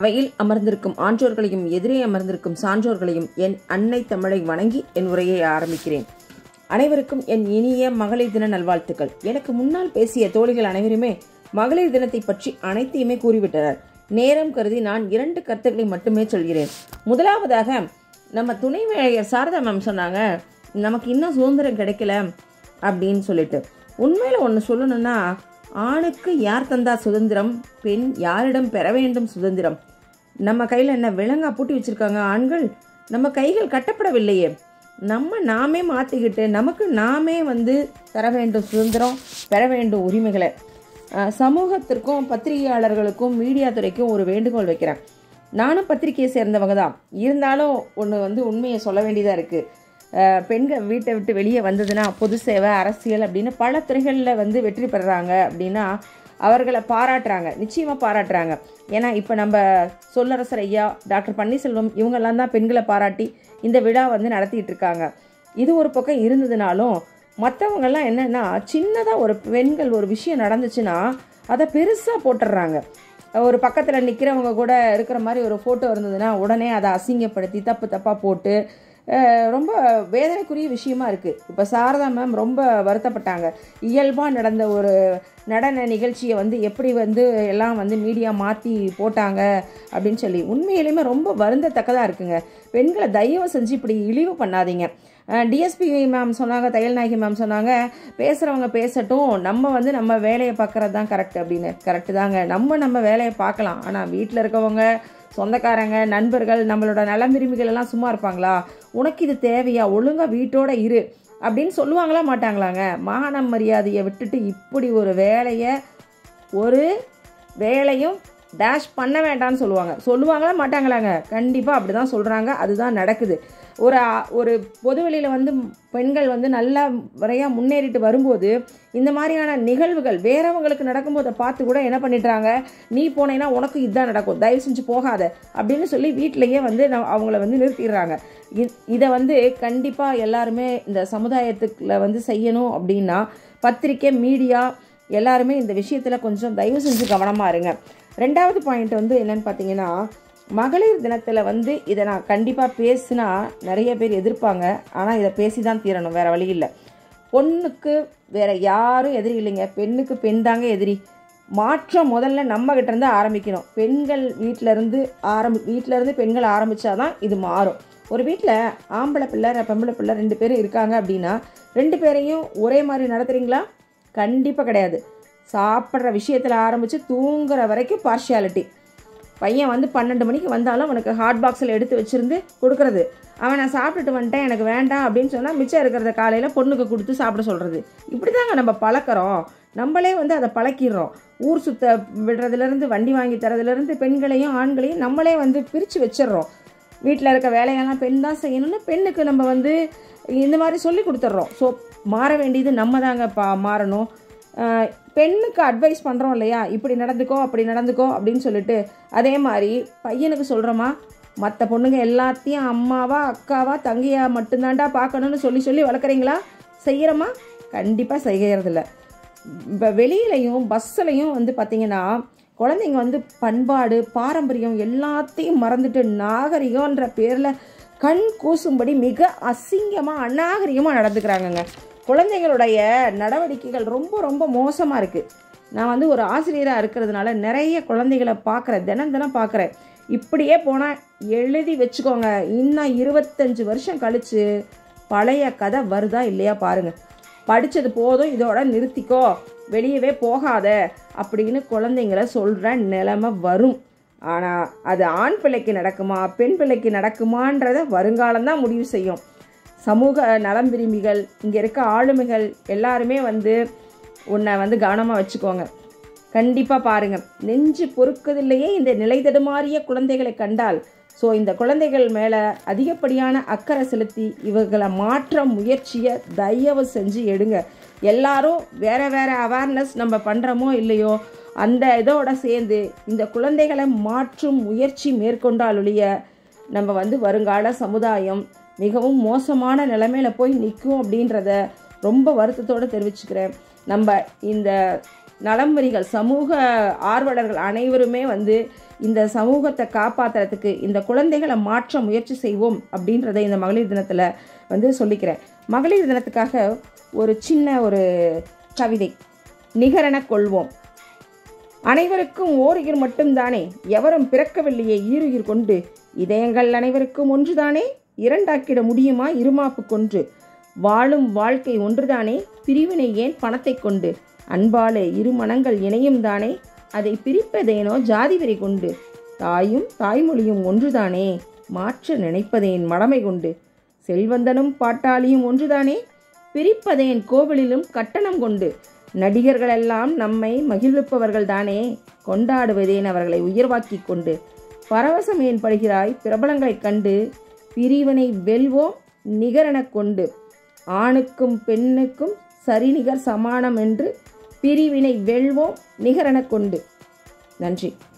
அவையில் அமர்ந்திருக்கும் ஆன்றோர்களையும் எதிரே அமர்ந்திருக்கும் சான்றோர்களையும் என் அன்னை தமிழை வணங்கி என் உரையை ஆரம்பிக்கிறேன் அனைவருக்கும் என் இனிய மகளிர் தின நல்வாழ்த்துக்கள் எனக்கு முன்னால் பேசிய தோழிகள் அனைவருமே மகளிர் தினத்தை பற்றி அனைத்தையுமே கூறிவிட்டனர் நேரம் கருதி நான் இரண்டு கருத்துக்களை மட்டுமே சொல்கிறேன் முதலாவதாக நம்ம துணை மேயர் சாரதா மேம் சொன்னாங்க நமக்கு இன்னும் சுதந்திரம் கிடைக்கல அப்படின்னு சொல்லிட்டு உண்மையில் ஒன்று சொல்லணும்னா ஆணுக்கு யார் தந்தா சுதந்திரம் பெண் யாரிடம் பெற வேண்டும் சுதந்திரம் நம்ம கையில் என்ன விலங்கா பூட்டி வச்சிருக்காங்க ஆண்கள் நம்ம கைகள் கட்டப்படவில்லையே நம்ம நாமே மாற்றிக்கிட்டு நமக்கு நாமே வந்து தர வேண்டும் சுதந்திரம் பெற வேண்டும் உரிமைகளை அஹ், சமூகத்திற்கும் பத்திரிகையாளர்களுக்கும் மீடியா துறைக்கும் ஒரு வேண்டுகோள் வைக்கிறேன் நானும் பத்திரிகையை சேர்ந்தவங்க தான் இருந்தாலும் ஒன்று வந்து உண்மையை சொல்ல வேண்டியதாக இருக்குது பெண்கள் வீட்டை விட்டு வெளியே வந்ததுன்னா பொது சேவை அரசியல் அப்படின்னு பல துறைகளில் வந்து வெற்றி பெறுறாங்க அப்படின்னா அவர்களை பாராட்டுறாங்க நிச்சயமாக பாராட்டுறாங்க ஏன்னா இப்போ நம்ம சொல்லரசர் ஐயா டாக்டர் பன்னீர்செல்வம் இவங்கெல்லாம் தான் பெண்களை பாராட்டி இந்த விழா வந்து நடத்திட்டு இருக்காங்க இது ஒரு பக்கம் இருந்ததுனாலும் மற்றவங்கெல்லாம் என்னென்னா சின்னதாக ஒரு பெண்கள் ஒரு விஷயம் நடந்துச்சுன்னா அதை பெருசாக போட்டுடுறாங்க ஒரு பக்கத்தில் நிற்கிறவங்க கூட இருக்கிற மாதிரி ஒரு ஃபோட்டோ இருந்ததுன்னா உடனே அதை அசிங்கப்படுத்தி தப்பு தப்பாக போட்டு அஹ், ரொம்ப வேதனைக்குரிய விஷயமா இருக்குது இப்போ சாரதா மேம் ரொம்ப வருத்தப்பட்டாங்க இயல்பாக நடந்த ஒரு நடன நிகழ்ச்சியை வந்து எப்படி வந்து எல்லாம் வந்து மீடியா மாற்றி போட்டாங்க அப்படின்னு சொல்லி உண்மையிலுமே ரொம்ப வருந்தத்தக்கதாக இருக்குங்க பெண்களை தயவு செஞ்சு இப்படி இழிவு பண்ணாதீங்க டிஎஸ்பி மேம் சொன்னாங்க தையல் நாயகி மேம் சொன்னாங்க பேசுகிறவங்க பேசட்டும் நம்ம வந்து நம்ம வேலையை பார்க்குறது தான் கரெக்ட் அப்படின்னு கரெக்டு தாங்க நம்ம நம்ம வேலையை பார்க்கலாம் ஆனால் வீட்டில் இருக்கவங்க சொந்தக்காரங்க நண்பர்கள் நம்மளோட நலம் விரும்பிகள் எல்லாம் சும்மா இருப்பாங்களா உனக்கு இது தேவையா ஒழுங்கா வீட்டோட இரு அப்படின்னு சொல்லுவாங்களா மாட்டாங்களாங்க மானம் மரியாதையை விட்டுட்டு இப்படி ஒரு வேலையை ஒரு வேலையும் டேஷ் பண்ண வேண்டாம்னு சொல்லுவாங்க சொல்லுவாங்களா மாட்டாங்களாங்க கண்டிப்பாக அப்படி தான் சொல்கிறாங்க அதுதான் நடக்குது ஒரு ஆ- ஒரு பொதுவெளியில் வந்து பெண்கள் வந்து நல்ல முறையாக முன்னேறிட்டு வரும்போது இந்த மாதிரியான நிகழ்வுகள் வேறவங்களுக்கு நடக்கும்போதை பார்த்து கூட என்ன பண்ணிடுறாங்க நீ போனேன்னா உனக்கு இதுதான் நடக்கும் தயவு செஞ்சு போகாத அப்படின்னு சொல்லி வீட்டிலேயே வந்து ந- அவங்கள வந்து நிறுத்திடுறாங்க இ- இதை வந்து கண்டிப்பாக எல்லாருமே இந்த சமுதாயத்துக்குள்ள வந்து செய்யணும் அப்படின்னா பத்திரிக்கை மீடியா எல்லாருமே இந்த விஷயத்தில் கொஞ்சம் தயவு செஞ்சு கவனமாக இருங்க ரெண்டாவது பாயிண்ட் வந்து என்னன்னு பார்த்தீங்கன்னா மகளிர் தினத்தில் வந்து இதை நான் கண்டிப்பாக பேசினா நிறைய பேர் எதிர்ப்பாங்க ஆனால் இதை பேசி தான் தீரணும் வேறு வழி இல்லை பொண்ணுக்கு வேற யாரும் எதிரி இல்லைங்க பெண்ணுக்கு பெண் தாங்க எதிரி மாற்றம் முதல்ல நம்ம கிட்ட இருந்து ஆரம்பிக்கணும் பெண்கள் வீட்டில இருந்து ஆரம்பி வீட்டில இருந்து பெண்கள் ஆரம்பிச்சாதான் இது மாறும் ஒரு வீட்டில் ஆம்பளை பிள்ளை பொம்பளை பிள்ளை ரெண்டு பேரும் இருக்காங்க அப்படின்னா ரெண்டு பேரையும் ஒரே மாதிரி நடத்துறீங்களா கண்டிப்பாக கிடையாது சாப்பிட்ற விஷயத்தில் ஆரம்பித்து தூங்குற வரைக்கும் பார்ஷியாலிட்டி பையன் வந்து பன்னெண்டு மணிக்கு வந்தாலும் அவனுக்கு ஹாட் பாக்ஸில் எடுத்து வச்சிருந்து கொடுக்கறது அவன் நான் சாப்பிட்டுட்டு வந்துட்டேன் எனக்கு வேண்டாம் அப்படின்னு சொன்னால் மிச்சம் இருக்கிறத காலையில் பொண்ணுக்கு கொடுத்து சாப்பிட சொல்கிறது இப்படி தாங்க நம்ம பழக்கிறோம் நம்மளே வந்து அதை பழக்கிடுறோம் ஊர் சுத்த விடுறதுலேருந்து வண்டி வாங்கி தரதுலேருந்து பெண்களையும் ஆண்களையும் நம்மளே வந்து பிரித்து வச்சிடுறோம் வீட்டில் இருக்க வேலையெல்லாம் பெண் தான் செய்யணும்னு பெண்ணுக்கு நம்ம வந்து இந்த மாதிரி சொல்லி கொடுத்துட்றோம் ஸோ மாற வேண்டியது நம்ம தாங்க பா மாறணும் ஆஹ் பெண்ணுக்கு அட்வைஸ் பண்ணுறோம் இல்லையா இப்படி நடந்துக்கோ அப்படி நடந்துக்கோ அப்படின்னு சொல்லிட்டு அதே மாதிரி பையனுக்கு சொல்கிறோமா மற்ற பொண்ணுங்க எல்லாத்தையும் அம்மாவா அக்காவா தங்கையா மட்டும்தான்டா பார்க்கணும்னு சொல்லி சொல்லி வளர்க்குறீங்களா செய்கிறோமா கண்டிப்பாக செய்கிறதில்ல இப்போ வெளியிலையும் பஸ்ஸுலையும் வந்து பார்த்திங்கன்னா குழந்தைங்க வந்து பண்பாடு பாரம்பரியம் எல்லாத்தையும் மறந்துட்டு நாகரிகம்ன்ற பேரில் கண் கூசும்படி மிக அசிங்கமாக அநாகரிகமாக நடந்துக்கிறாங்கங்க குழந்தைங்களுடைய நடவடிக்கைகள் ரொம்ப ரொம்ப மோசமாக இருக்குது நான் வந்து ஒரு ஆசிரியராக இருக்கிறதுனால நிறைய குழந்தைகளை பார்க்குறேன் தினம் தினம் பார்க்குறேன் இப்படியே போனால் எழுதி வச்சுக்கோங்க இன்னும் இருபத்தஞ்சு வருஷம் கழித்து பழைய கதை வருதா இல்லையா பாருங்கள் படித்தது போதும் இதோட நிறுத்திக்கோ வெளியவே போகாத அப்படின்னு குழந்தைங்களை சொல்கிற நிலைமை வரும் ஆனால் அது ஆண் பிள்ளைக்கு நடக்குமா பெண் பிள்ளைக்கு நடக்குமான்றத வருங்காலம்தான் முடிவு செய்யும் சமூக நலம் விரும்பிகள் இங்கே இருக்க ஆளுமைகள் எல்லாருமே வந்து உன்னை வந்து கவனமாக வச்சுக்கோங்க கண்டிப்பாக பாருங்க நெஞ்சு பொறுக்கதில்லையே இந்த நிலை தடுமாறிய குழந்தைகளை கண்டால் ஸோ இந்த குழந்தைகள் மேலே அதிகப்படியான அக்கறை செலுத்தி இவர்களை மாற்ற முயற்சியை தயவு செஞ்சு எடுங்க எல்லாரும் வேற வேற அவேர்னஸ் நம்ம பண்ணுறோமோ இல்லையோ அந்த இதோட சேர்ந்து இந்த குழந்தைகளை மாற்றும் முயற்சி மேற்கொண்டாலொழிய நம்ம வந்து வருங்கால சமுதாயம் மிகவும் மோசமான நிலைமையில போய் நிற்கும் அப்படின்றத ரொம்ப வருத்தத்தோடு தெரிவிச்சுக்கிறேன் நம்ம இந்த நலம்பரிகள் சமூக ஆர்வலர்கள் அனைவருமே வந்து இந்த சமூகத்தை காப்பாற்றுறதுக்கு இந்த குழந்தைகளை மாற்ற முயற்சி செய்வோம் அப்படின்றத இந்த மகளிர் தினத்தில் வந்து சொல்லிக்கிறேன் மகளிர் தினத்துக்காக ஒரு சின்ன ஒரு கவிதை நிகரென கொள்வோம் அனைவருக்கும் ஓருயிர் மட்டும்தானே எவரும் பிறக்கவில்லையே ஈருயிர் கொண்டு இதயங்கள் அனைவருக்கும் ஒன்றுதானே இரண்டாக்கிட முடியுமா இருமாப்பு கொன்று வாழும் வாழ்க்கை ஒன்றுதானே பிரிவினை ஏன் பணத்தை கொண்டு அன்பாலே இரு மனங்கள் இணையும் தானே அதை பிரிப்பதேனோ ஜாதி வெறி கொண்டு தாயும் தாய்மொழியும் ஒன்றுதானே மாற்ற நினைப்பதேன் மடமை கொண்டு செல்வந்தனும் பாட்டாளியும் ஒன்றுதானே பிரிப்பதேன் கோவிலிலும் கட்டணம் கொண்டு நடிகர்களெல்லாம் நம்மை மகிழ்விப்பவர்கள் தானே கொண்டாடுவதேன் அவர்களை உயர்வாக்கி கொண்டு பரவசம் ஏன் படுகிறாய் பிரபலங்களைக் கண்டு பிரிவினை வெல்வோம் நிகரெனக் கொண்டு ஆணுக்கும் பெண்ணுக்கும் சரிநிகர் சமானம் என்று பிரிவினை வெல்வோம் நிகரெனக் கொண்டு நன்றி